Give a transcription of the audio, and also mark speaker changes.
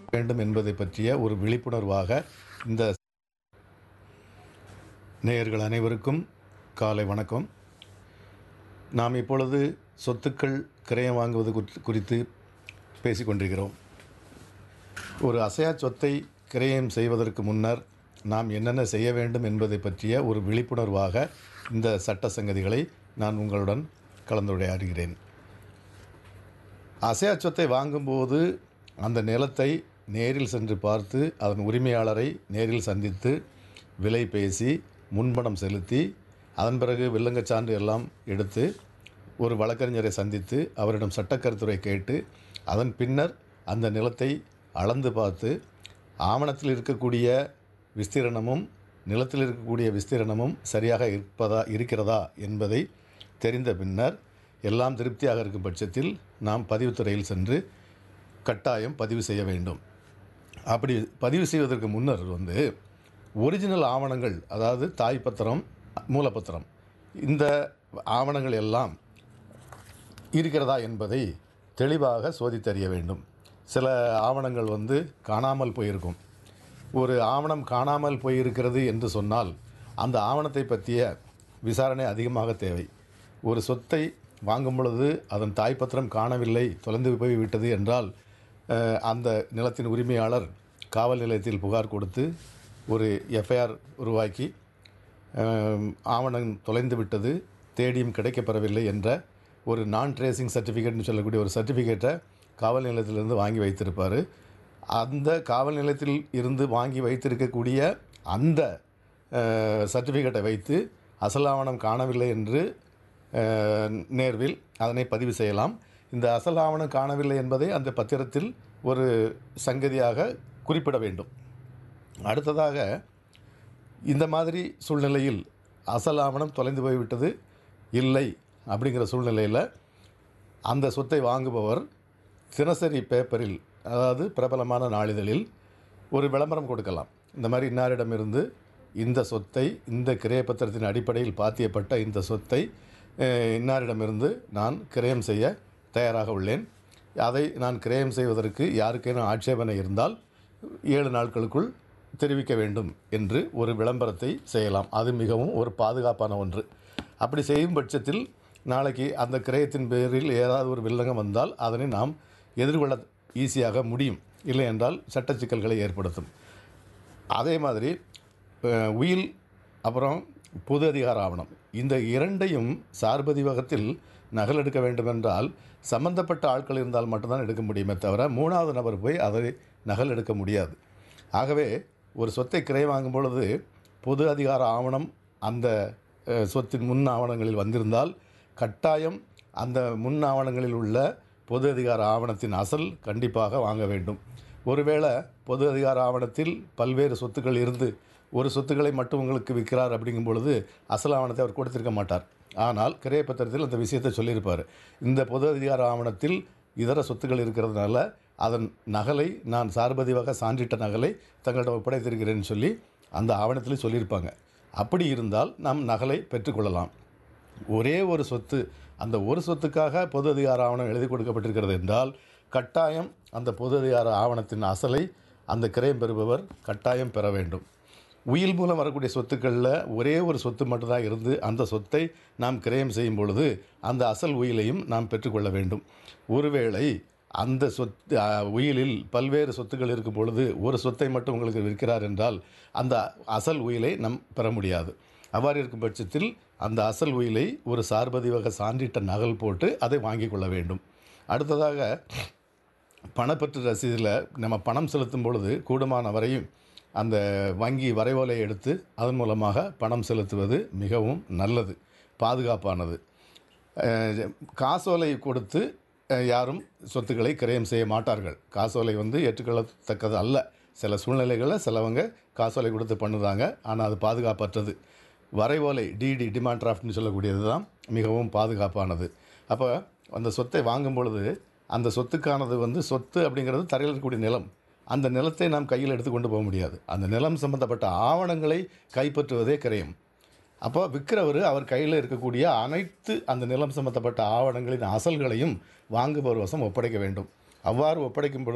Speaker 1: வேண்டும் என்பதை பற்றிய ஒரு விழிப்புணர்வாக இந்த நேயர்கள் அனைவருக்கும் காலை வணக்கம் நாம் இப்பொழுது சொத்துக்கள் கிரயம் வாங்குவது குறித்து- குறித்து பேசிக்கொண்டிருக்கிறோம் ஒரு அசையா சொத்தை கிரயம் செய்வதற்கு முன்னர் நாம் என்னென்ன செய்ய வேண்டும் என்பதை பற்றிய ஒரு விழிப்புணர்வாக இந்த சட்ட சங்கதிகளை நான் உங்களுடன் கலந்துரையாடுகிறேன் அசையா சொத்தை வாங்கும்போது அந்த நிலத்தை நேரில் சென்று பார்த்து அதன் உரிமையாளரை நேரில் சந்தித்து விலை பேசி முன்பணம் செலுத்தி அதன் பிறகு வில்லங்கச் சான்று எல்லாம் எடுத்து ஒரு வழக்கறிஞரை சந்தித்து அவரிடம் சட்டக்கருத்துரை கேட்டு அதன் பின்னர் அந்த நிலத்தை அளந்து பார்த்து ஆவணத்தில் இருக்கக்கூடிய விஸ்தீரணமும் நிலத்தில் இருக்கக்கூடிய விஸ்தீரணமும் சரியாக இருப்பதா இருக்கிறதா என்பதை தெரிந்த பின்னர் எல்லாம் திருப்தியாக இருக்கும் பட்சத்தில் நாம் பதிவுத்துறையில் சென்று கட்டாயம் பதிவு செய்ய வேண்டும் அப்படி பதிவு செய்வதற்கு முன்னர் வந்து ஒரிஜினல் ஆவணங்கள் அதாவது தாய் பத்திரம் மூலப்பத்திரம் இந்த ஆவணங்கள் எல்லாம் இருக்கிறதா என்பதை தெளிவாக சோதித்தறிய வேண்டும் சில ஆவணங்கள் வந்து காணாமல் போயிருக்கும் ஒரு ஆவணம் காணாமல் போயிருக்கிறது என்று சொன்னால் அந்த ஆவணத்தை பற்றிய விசாரணை அதிகமாக தேவை ஒரு சொத்தை வாங்கும் பொழுது அதன் தாய்ப்பத்திரம் காணவில்லை தொலைந்து போய் விட்டது என்றால் அஹ், அந்த நிலத்தின் உரிமையாளர் காவல் நிலையத்தில் புகார் கொடுத்து ஒரு எஃப்ஐஆர் உருவாக்கி அஹ், ஆவணம் தொலைந்து விட்டது தேடியும் கிடைக்கப்பெறவில்லை என்ற ஒரு நான் ட்ரேசிங் சர்டிஃபிகேட்னு சொல்லக்கூடிய ஒரு சர்டிஃபிகேட்டை காவல் நிலையத்திலிருந்து வாங்கி வைத்திருப்பார் அந்த காவல் நிலையத்தில் இருந்து வாங்கி வைத்திருக்கக்கூடிய அந்த சர்டிஃபிகேட்டை வைத்து அசல் ஆவணம் காணவில்லை என்று அஹ், நேர்வில் அதனை பதிவு செய்யலாம் இந்த அசல் ஆவணம் காணவில்லை என்பதை அந்த பத்திரத்தில் ஒரு சங்கதியாக குறிப்பிட வேண்டும் அடுத்ததாக இந்த மாதிரி சூழ்நிலையில் அசல் ஆவணம் தொலைந்து போய்விட்டது இல்லை அப்படிங்கிற சூழ்நிலையில் அந்த சொத்தை வாங்குபவர் தினசரி பேப்பரில் அதாவது பிரபலமான நாளிதழில் ஒரு விளம்பரம் கொடுக்கலாம் இந்த மாதிரி இன்னாரிடமிருந்து இந்த சொத்தை இந்த கிரய பத்திரத்தின் அடிப்படையில் பாத்தியப்பட்ட இந்த சொத்தை அஹ், இன்னாரிடமிருந்து நான் கிரயம் செய்ய தயாராக உள்ளேன் அதை நான் கிரயம் செய்வதற்கு யாருக்கேனும் ஆட்சேபனை இருந்தால் ஏழு நாட்களுக்குள் தெரிவிக்க வேண்டும் என்று ஒரு விளம்பரத்தை செய்யலாம் அது மிகவும் ஒரு பாதுகாப்பான ஒன்று அப்படி செய்யும் பட்சத்தில் நாளைக்கு அந்த கிரயத்தின் பேரில் ஏதாவது ஒரு வில்லங்கம் வந்தால் அதனை நாம் எதிர்கொள்ள ஈஸியாக முடியும் இல்லை என்றால் சட்ட சிக்கல்களை ஏற்படுத்தும் அதே மாதிரி அஹ், உயில் அப்புறம் பொது அதிகார ஆவணம் இந்த இரண்டையும் சார்பதிவகத்தில் நகல் எடுக்க வேண்டுமென்றால் சம்பந்தப்பட்ட ஆட்கள் இருந்தால் மட்டும்தான் எடுக்க முடியுமே தவிர மூணாவது நபர் போய் அதை நகல் எடுக்க முடியாது ஆகவே ஒரு சொத்தை கிரை வாங்கும் பொழுது பொது அதிகார ஆவணம் அந்த அஹ், சொத்தின் முன் ஆவணங்களில் வந்திருந்தால் கட்டாயம் அந்த முன் ஆவணங்களில் உள்ள பொது அதிகார ஆவணத்தின் அசல் கண்டிப்பாக வாங்க வேண்டும் ஒருவேளை பொது அதிகார ஆவணத்தில் பல்வேறு சொத்துக்கள் இருந்து ஒரு சொத்துக்களை மட்டும் உங்களுக்கு விற்கிறார் அப்படிங்கும் பொழுது அசல் ஆவணத்தை அவர் கொடுத்திருக்க மாட்டார் ஆனால் கிரைய பத்திரத்தில் அந்த விஷயத்தை சொல்லியிருப்பார் இந்த பொது அதிகார ஆவணத்தில் இதர சொத்துக்கள் இருக்கிறதுனால அதன் நகலை நான் சார்பதிவாக சான்றிட்ட நகலை தங்களிடம் ஒப்படைத்திருக்கிறேன்னு சொல்லி அந்த ஆவணத்தில் சொல்லியிருப்பாங்க அப்படி இருந்தால் நாம் நகலை பெற்றுக்கொள்ளலாம் ஒரே ஒரு சொத்து அந்த ஒரு சொத்துக்காக பொது அதிகார ஆவணம் எழுதி கொடுக்கப்பட்டிருக்கிறது என்றால் கட்டாயம் அந்த பொது அதிகார ஆவணத்தின் அசலை அந்த கிரயம் பெறுபவர் கட்டாயம் பெற வேண்டும் உயில் மூலம் வரக்கூடிய சொத்துக்களில் ஒரே ஒரு சொத்து மட்டும்தான் இருந்து அந்த சொத்தை நாம் கிரயம் செய்யும் பொழுது அந்த அசல் உயிலையும் நாம் பெற்றுக்கொள்ள வேண்டும் ஒருவேளை அந்த சொத்து அ, உயிலில் பல்வேறு சொத்துக்கள் இருக்கும் பொழுது ஒரு சொத்தை மட்டும் உங்களுக்கு விற்கிறார் என்றால் அந்த அசல் உயிலை நம் பெற முடியாது அவ்வாறு இருக்கும் பட்சத்தில் அந்த அசல் உயிலை ஒரு சார்பதிவக சான்றிட்ட நகல் போட்டு அதை வாங்கிக் கொள்ள வேண்டும் அடுத்ததாக பணப்பற்று ரசீதில் நம்ம பணம் செலுத்தும் பொழுது கூடுமான வரையும் அந்த வங்கி வரைவோலை எடுத்து அதன் மூலமாக பணம் செலுத்துவது மிகவும் நல்லது பாதுகாப்பானது அஹ், காசோலை கொடுத்து அஹ், யாரும் சொத்துக்களை கிரயம் செய்ய மாட்டார்கள் காசோலை வந்து ஏற்றுக்கொள்ளத்தக்கது அல்ல சில சூழ்நிலைகளில் சிலவங்க காசோலை கொடுத்து பண்ணுறாங்க ஆனால் அது பாதுகாப்பற்றது வரைவோலை டிடி டிமாண்ட் டிராஃப்ட்னு சொல்லக்கூடியது தான் மிகவும் பாதுகாப்பானது அப்போ அந்த சொத்தை வாங்கும் பொழுது அந்த சொத்துக்கானது வந்து சொத்து அப்படிங்கிறது தரையில் இருக்கக்கூடிய நிலம் அந்த நிலத்தை நாம் கையில் எடுத்து கொண்டு போக முடியாது அந்த நிலம் சம்பந்தப்பட்ட ஆவணங்களை கைப்பற்றுவதே கிரயம் அப்போ விற்கிறவர் அவர் கையில் இருக்கக்கூடிய அனைத்து அந்த நிலம் சம்பந்தப்பட்ட ஆவணங்களின் அசல்களையும் வாங்குபவர் வசம் ஒப்படைக்க வேண்டும் அவ்வாறு ஒப்படைக்கும் பொழுது